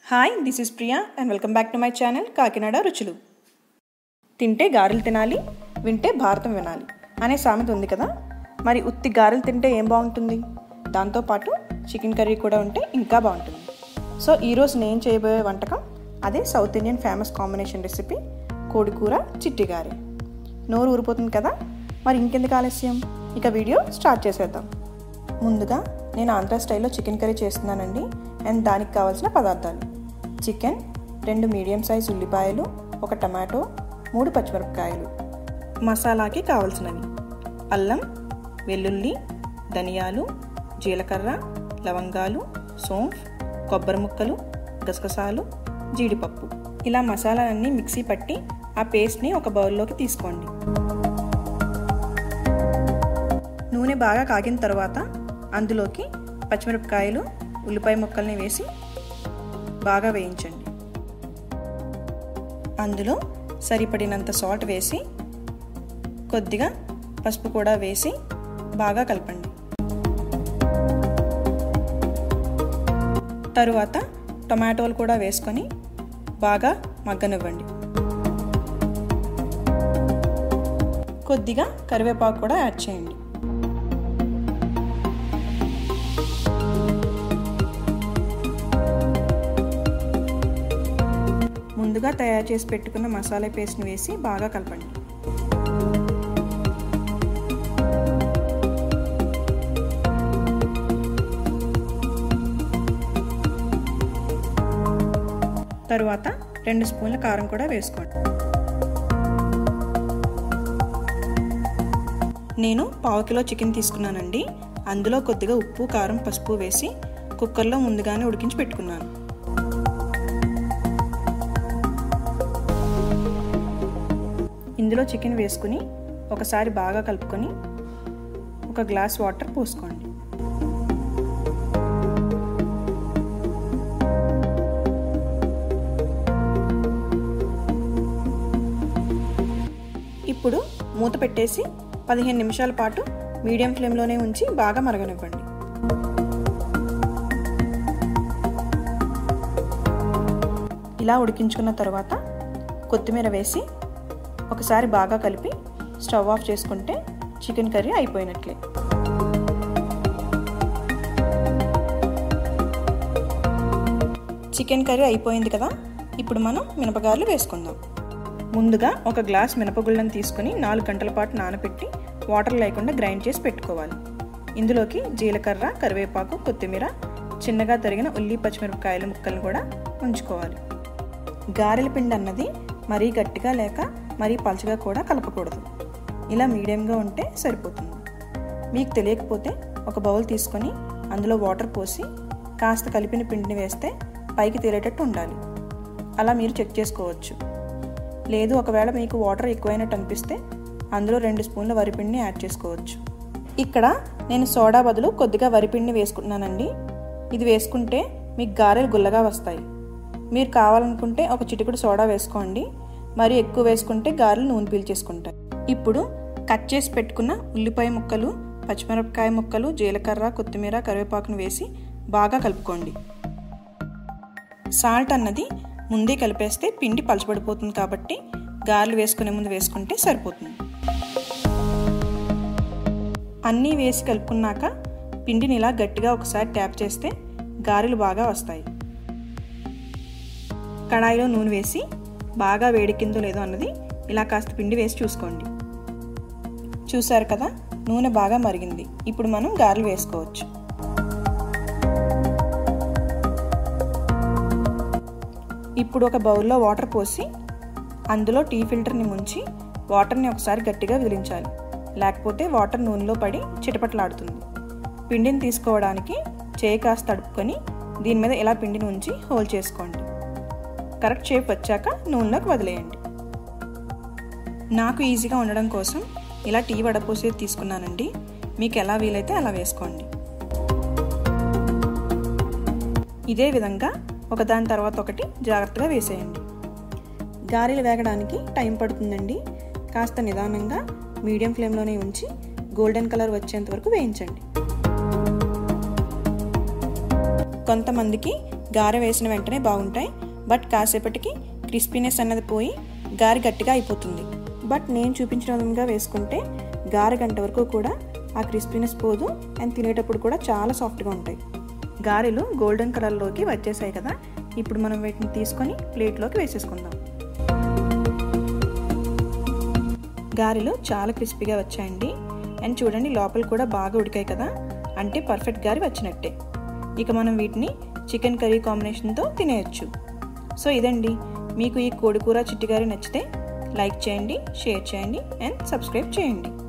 hi this is Priya and welcome back to my channel Kakinada రుచులు తింటే గారెలు తినాలి వింటే భారతం వినాలి అనే సామెత ఉంది కదా మరి ఉత్తి గారెలు తింటే ఏం బాగుంటుంది దాంతోపాటు చికెన్ కర్రీ కూడా ఉంటే ఇంకా బాగుంటుంది సో ఈరోజు నేను చేయబోయే వంటకం అదే South Indian famous combination recipe కోడికూర చిట్టి గారె నోరు ఊరిపోతుంది కదా మరి ఇంకెందుకు ఆలస్యం ఇక వీడియో స్టార్ట్ చేసేద్దాం ముందుగా నేను ఆంధ్ర స్టైల్లో చికెన్ కర్రీ చేస్తున్నానండి అండ్ దానికి కావాల్సిన పదార్థాలు చికెన్ రెండు మీడియం సైజ్ ఉల్లిపాయలు ఒక టమాటో మూడు పచ్చిమిరపకాయలు మసాలాకి కావలసినవి అల్లం వెల్లుల్లి ధనియాలు జీలకర్ర లవంగాలు సోంఫ్ కొబ్బరి ముక్కలు గసగసాలు జీడిపప్పు ఇలా మసాలాలన్నీ మిక్సీ పట్టి ఆ పేస్ట్ని ఒక బౌల్లోకి తీసుకోండి నూనె బాగా కాగిన తర్వాత అందులోకి పచ్చిమిరపకాయలు ఉల్లిపాయ ముక్కల్ని వేసి బాగా వేయించండి అందులో సరిపడినంత సాల్ట్ వేసి కొద్దిగా పసుపు కూడా వేసి బాగా కలపండి తరువాత టొమాటోలు కూడా వేసుకొని బాగా మగ్గనివ్వండి కొద్దిగా కరివేపాకు కూడా యాడ్ చేయండి ముందుగా తయారు చేసి పెట్టుకున్న మసాలా పేస్ట్ని వేసి బాగా కలపండి తరువాత రెండు స్పూన్ల కారం కూడా వేసుకోండి నేను పావు కిలో చికెన్ తీసుకున్నానండి అందులో కొద్దిగా ఉప్పు కారం పసుపు వేసి కుక్కర్లో ముందుగానే ఉడికించి పెట్టుకున్నాను ఇందులో చికెన్ వేసుకుని ఒకసారి బాగా కలుపుకొని ఒక గ్లాస్ వాటర్ పోసుకోండి ఇప్పుడు మూత పెట్టేసి పదిహేను నిమిషాల పాటు మీడియం ఫ్లేమ్లోనే ఉంచి బాగా మరగనివ్వండి ఇలా ఉడికించుకున్న తర్వాత కొత్తిమీర వేసి ఒకసారి బాగా కలిపి స్టవ్ ఆఫ్ చేసుకుంటే చికెన్ కర్రీ అయిపోయినట్లే చికెన్ కర్రీ అయిపోయింది కదా ఇప్పుడు మనం మినపగారులు వేసుకుందాం ముందుగా ఒక గ్లాస్ మినపగుళ్ళను తీసుకుని నాలుగు గంటల పాటు నానబెట్టి వాటర్ లేకుండా గ్రైండ్ చేసి పెట్టుకోవాలి ఇందులోకి జీలకర్ర కరివేపాకు కొత్తిమీర చిన్నగా తరిగిన ఉల్లి పచ్చిమిరపకాయల ముక్కలను కూడా ఉంచుకోవాలి గారెల పిండి అన్నది మరీ గట్టిగా లేక మరీ పలచగా కూడా కలపకూడదు ఇలా మీడియంగా ఉంటే సరిపోతుంది మీకు తెలియకపోతే ఒక బౌల్ తీసుకొని అందులో వాటర్ పోసి కాస్త కలిపిన పిండిని వేస్తే పైకి తేలేటట్టు ఉండాలి అలా మీరు చెక్ చేసుకోవచ్చు లేదు ఒకవేళ మీకు వాటర్ ఎక్కువైనట్టు అనిపిస్తే అందులో రెండు స్పూన్ల వరిపిండిని యాడ్ చేసుకోవచ్చు ఇక్కడ నేను సోడా బదులు కొద్దిగా వరిపిండిని వేసుకుంటున్నానండి ఇది వేసుకుంటే మీకు గారెలు గుల్లగా వస్తాయి మీరు కావాలనుకుంటే ఒక చిటికుడు సోడా వేసుకోండి మరి ఎక్కువ వేసుకుంటే గారెలు నూనె పీల్చేసుకుంటాయి ఇప్పుడు కట్ చేసి పెట్టుకున్న ఉల్లిపాయ ముక్కలు పచ్చిమిరపకాయ ముక్కలు జీలకర్ర కొత్తిమీర కరివేపాకును వేసి బాగా కలుపుకోండి సాల్ట్ అన్నది ముందే కలిపేస్తే పిండి పలచబడిపోతుంది కాబట్టి గారెలు వేసుకునే ముందు వేసుకుంటే సరిపోతుంది అన్నీ వేసి కలుపుకున్నాక పిండిని ఇలా గట్టిగా ఒకసారి ట్యాప్ చేస్తే గారెలు బాగా వస్తాయి కడాయిలో నూనె వేసి బాగా వేడెక్కిందో లేదో అన్నది ఇలా కాస్త పిండి వేసి చూసుకోండి చూసారు కదా నూనె బాగా మరిగింది ఇప్పుడు మనం గారెలు వేసుకోవచ్చు ఇప్పుడు ఒక బౌల్లో వాటర్ పోసి అందులో టీ ఫిల్టర్ని ముంచి వాటర్ని ఒకసారి గట్టిగా విదిలించాలి లేకపోతే వాటర్ నూనెలో పడి చిటపట్లాడుతుంది పిండిని తీసుకోవడానికి చేయి కాస్త తడుపుకొని దీని మీద ఇలా పిండిని ఉంచి హోల్ చేసుకోండి కరెక్ట్ షేప్ వచ్చాక నూనెలోకి వదిలేయండి నాకు ఈజీగా ఉండడం కోసం ఇలా టీ వడపోసేది తీసుకున్నానండి మీకు ఎలా వీలైతే అలా వేసుకోండి ఇదే విధంగా ఒకదాని తర్వాత ఒకటి జాగ్రత్తగా వేసేయండి గారెలు వేగడానికి టైం పడుతుందండి కాస్త నిదానంగా మీడియం ఫ్లేమ్లోనే ఉంచి గోల్డెన్ కలర్ వచ్చేంత వరకు వేయించండి కొంతమందికి గారె వేసిన వెంటనే బాగుంటాయి బట్ కాసేపటికి క్రిస్పీనెస్ అన్నది పోయి గారె గట్టిగా అయిపోతుంది బట్ నేను చూపించిన విధంగా వేసుకుంటే గారె గంట వరకు కూడా ఆ క్రిస్పీనెస్ పోదు అండ్ తినేటప్పుడు కూడా చాలా సాఫ్ట్గా ఉంటాయి గారెలు గోల్డెన్ కలర్లోకి వచ్చేసాయి కదా ఇప్పుడు మనం వీటిని తీసుకొని ప్లేట్లోకి వేసేసుకుందాం గారెలు చాలా క్రిస్పీగా వచ్చాయండి అండ్ చూడండి లోపల కూడా బాగా ఉడికాయి కదా అంటే పర్ఫెక్ట్ గారి వచ్చినట్టే ఇక మనం వీటిని చికెన్ కర్రీ కాంబినేషన్తో తినేయచ్చు సో ఇదండి మీకు ఈ కోడికూర చిట్టిగారి నచ్చితే లైక్ చేయండి షేర్ చేయండి అండ్ సబ్స్క్రైబ్ చేయండి